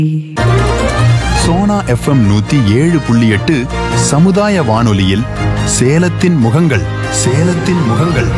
Sona FM நூத்தி ஏழு புள்ளி எட்டு சமுதாய வானொலியில் சேலத்தின் முகங்கள் சேலத்தின் முகங்கள்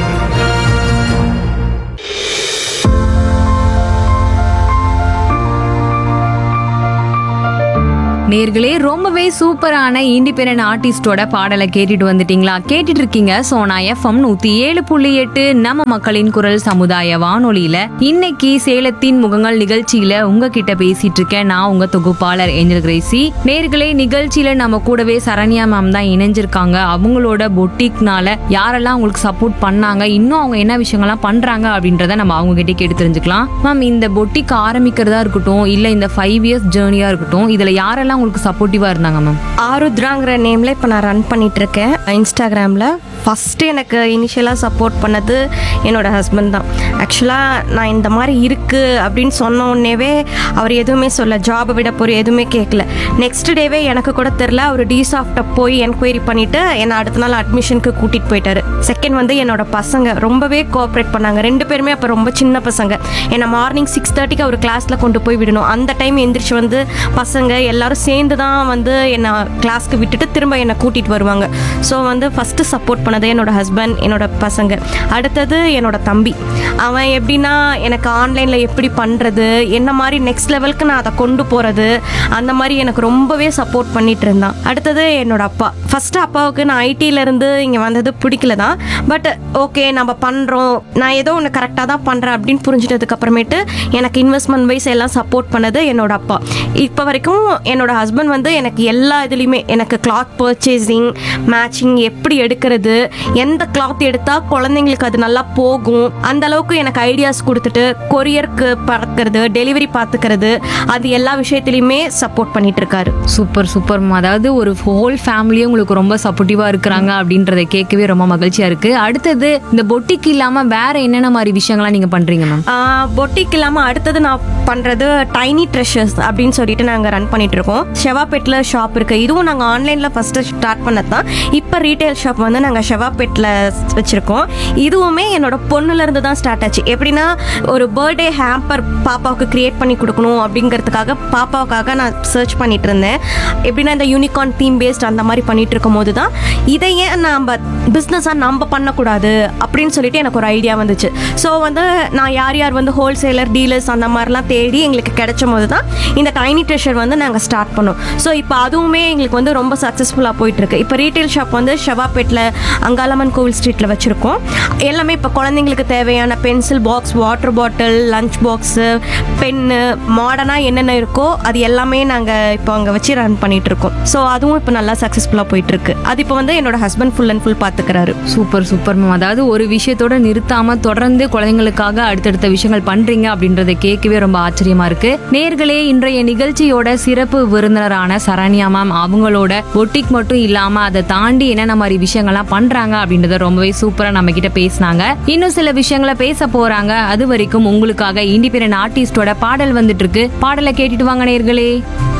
நேர்களே ரொம்பவே சூப்பரான இண்டிபெண்டன்ட் ஆர்டிஸ்டோட பாடலை கேட்டுட்டு வந்துட்டீங்களா கேட்டுட்டு இருக்கீங்க சோனா எஃப்எம் நூத்தி ஏழு புள்ளி எட்டு நம்ம மக்களின் குரல் சமுதாய வானொலியில இன்னைக்கு சேலத்தின் முகங்கள் நிகழ்ச்சியில உங்ககிட்ட பேசிட்டு இருக்கேன் நான் உங்க தொகுப்பாளர் ஏஞ்சல் கிரேசி நேர்களே நிகழ்ச்சியில நம்ம கூடவே சரண்யா மேம் தான் இணைஞ்சிருக்காங்க அவங்களோட பொட்டிக்னால யாரெல்லாம் உங்களுக்கு சப்போர்ட் பண்ணாங்க இன்னும் அவங்க என்ன விஷயங்கள்லாம் பண்றாங்க அப்படின்றத நம்ம அவங்க கிட்ட கேட்டு தெரிஞ்சுக்கலாம் மேம் இந்த பொட்டிக் ஆரம்பிக்கிறதா இருக்கட்டும் இல்ல இந்த ஃபைவ் இயர்ஸ் ஜேர்னியா இருக்கட்டும் இதுல யாரெல்லாம் உங்களுக்கு சப்போர்ட்டிவா இருந்தாங்க மேம் ஆருத்ராங்கிற நேமில் இப்போ நான் ரன் பண்ணிட்டு இருக்கேன் இன்ஸ்டாகிராமில் ஃபஸ்ட்டு எனக்கு இனிஷியலாக சப்போர்ட் பண்ணது என்னோட ஹஸ்பண்ட் தான் ஆக்சுவலாக நான் இந்த மாதிரி இருக்குது அப்படின்னு சொன்ன உடனேவே அவர் எதுவுமே சொல்ல ஜாபை விட போகிற எதுவுமே கேட்கல நெக்ஸ்ட் டேவே எனக்கு கூட தெரில அவர் டிசாஃப்ட்டை போய் என்கொயரி பண்ணிவிட்டு என்னை அடுத்த நாள் அட்மிஷனுக்கு கூட்டிகிட்டு போயிட்டாரு செகண்ட் வந்து என்னோட பசங்க ரொம்பவே கோஆப்ரேட் பண்ணாங்க ரெண்டு பேருமே அப்போ ரொம்ப சின்ன பசங்க என்னை மார்னிங் சிக்ஸ் தேர்ட்டிக்கு அவர் கிளாஸில் கொண்டு போய் விடணும் அந்த டைம் எந்திரிச்சு வந்து பசங்க எல்லாரும் சேர்ந்து தான் வந்து என்னை கிளாஸ்க்கு விட்டுட்டு திரும்ப என்னை கூட்டிகிட்டு வருவாங்க ஸோ வந்து ஃபஸ்ட்டு சப்போர்ட் பண்ணது என்னோட ஹஸ்பண்ட் என்னோட பசங்க அடுத்தது என்னோட தம்பி அவன் எப்படின்னா எனக்கு ஆன்லைனில் எப்படி பண்ணுறது என்ன மாதிரி நெக்ஸ்ட் லெவலுக்கு நான் அதை கொண்டு போகிறது அந்த மாதிரி எனக்கு ரொம்பவே சப்போர்ட் பண்ணிட்டு இருந்தான் அடுத்தது என்னோட அப்பா ஃபஸ்ட்டு அப்பாவுக்கு நான் ஐடியிலேருந்து இங்கே வந்தது பிடிக்கல தான் பட் ஓகே நம்ம பண்ணுறோம் நான் ஏதோ ஒன்று கரெக்டாக தான் பண்ணுறேன் அப்படின்னு புரிஞ்சிட்டதுக்கு அப்புறமேட்டு எனக்கு இன்வெஸ்ட்மெண்ட் வைஸ் எல்லாம் சப்போர்ட் பண்ணது என்னோட அப்பா இப்போ வரைக்கும் என்னோட ஹஸ்பண்ட் வந்து எனக்கு எல்லா இதுலேயுமே எனக்கு கிளாத் பர்ச்சேசிங் மேட்சிங் எப்படி எடுக்கிறது எந்த கிளாத் எடுத்தால் குழந்தைங்களுக்கு அது நல்லா போகும் அந்த அளவுக்கு எனக்கு ஐடியாஸ் கொடுத்துட்டு கொரியருக்கு பார்க்கறது டெலிவரி பார்த்துக்கிறது அது எல்லா விஷயத்துலையுமே சப்போர்ட் பண்ணிட்டு இருக்காரு சூப்பர் சூப்பர் மேம் அதாவது ஒரு ஹோல் ஃபேமிலியும் உங்களுக்கு ரொம்ப சப்போர்ட்டிவா இருக்கிறாங்க அப்படின்றத கேட்கவே ரொம்ப மகிழ்ச்சியா இருக்கு அடுத்தது இந்த பொட்டிக் இல்லாம வேற என்னென்ன மாதிரி விஷயங்கள்லாம் நீங்க பண்றீங்க மேம் பொட்டிக் இல்லாமல் அடுத்தது நான் பண்ணுறது டைனி ட்ரெஷர்ஸ் அப்படின்னு சொல்லிட்டு நாங்கள் ரன் பண்ணிட்டு இருக்கோம் ஷெவாபேட்டில் ஷாப் இருக்கு இதுவும் நாங்கள் ஆன்லைனில் ஃபஸ்ட்டு ஸ்டார்ட் பண்ணது தான் இப்போ ரீட்டைல் ஷாப் வந்து நாங்கள் ஷெவாபேட்டில் வச்சுருக்கோம் இதுவுமே என்னோட பொண்ணுலேருந்து தான் ஸ்டார்ட் ஆச்சு எப்படின்னா ஒரு பர்த்டே ஹேம்பர் பாப்பாவுக்கு கிரியேட் பண்ணி கொடுக்கணும் அப்படிங்கிறதுக்காக பாப்பாவுக்காக நான் சர்ச் பண்ணிட்டு இருந்தேன் எப்படின்னா இந்த யூனிகார்ன் தீம் பேஸ்ட் அந்த மாதிரி பண்ணிட்டு இருக்கும் போது தான் இதை ஏன் நம்ம பிஸ்னஸாக நம்ம பண்ணக்கூடாது அப்படின்னு சொல்லிட்டு எனக்கு ஒரு ஐடியா வந்துச்சு ஸோ வந்து நான் யார் யார் வந்து ஹோல்சேலர் டீலர்ஸ் அந்த மாதிரிலாம் தேடி எங்களுக்கு கிடைச்ச போது தான் இந்த டைனி ட்ரெஷர் வந்து நாங்கள் ஸ்டார்ட் பண்ணோம் ஸோ இப்போ அதுவுமே எங்களுக்கு வந்து ரொம்ப சக்ஸஸ்ஃபுல்லாக போயிட்டுருக்கு இப்போ ரீட்டைல் ஷாப் வந்து ஷெவாப்பேட்டில் அங்காளம்மன் கோவில் ஸ்ட்ரீட்டில் வச்சுருக்கோம் எல்லாமே இப்போ குழந்தைங்களுக்கு தேவையான pencil box water bottle lunch box pen மாடர்னாக என்னென்ன இருக்கோ அது எல்லாமே நாங்கள் இப்போ அங்கே வச்சு ரன் பண்ணிட்டு இருக்கோம் ஸோ அதுவும் இப்போ நல்லா சக்ஸஸ்ஃபுல்லாக போயிட்டுருக்கு அது இப்போ வந்து என்னோட ஹஸ்பண்ட் ஃபுல் அண்ட் ஃபுல் பார்த்துக்கிறாரு சூப்பர் சூப்பர் மேம் அதாவது ஒரு விஷயத்தோட நிறுத்தாம தொடர்ந்து குழந்தைங்களுக்காக அடுத்தடுத்த விஷயங்கள் பண்றீங்க அப்படின்றத கேட்கவே ரொம்ப ஆச்சரியமா இருக்கு நேர்களே இன்றைய நிகழ்ச்சியோட சிறப்பு விருந்தினரான சரண்யா மேம் அவங்களோட பொட்டிக் மட்டும் இல்லாம அதை தாண்டி என்னென்ன மாதிரி விஷயங்கள்லாம் பண்றாங்க அப்படின்றத ரொம்பவே சூப்பரா நம்ம கிட்ட பேசினாங்க இன்னும் சில விஷயங்களை பேச போறாங்க அது வரைக்கும் உங்களுக்காக இண்டிபெண்டன்ட் ஆர்டிஸ்டோட பாடல் வந்துட்டு இருக்கு பாடலை கேட்டுட்டு வாங்க நேர்களே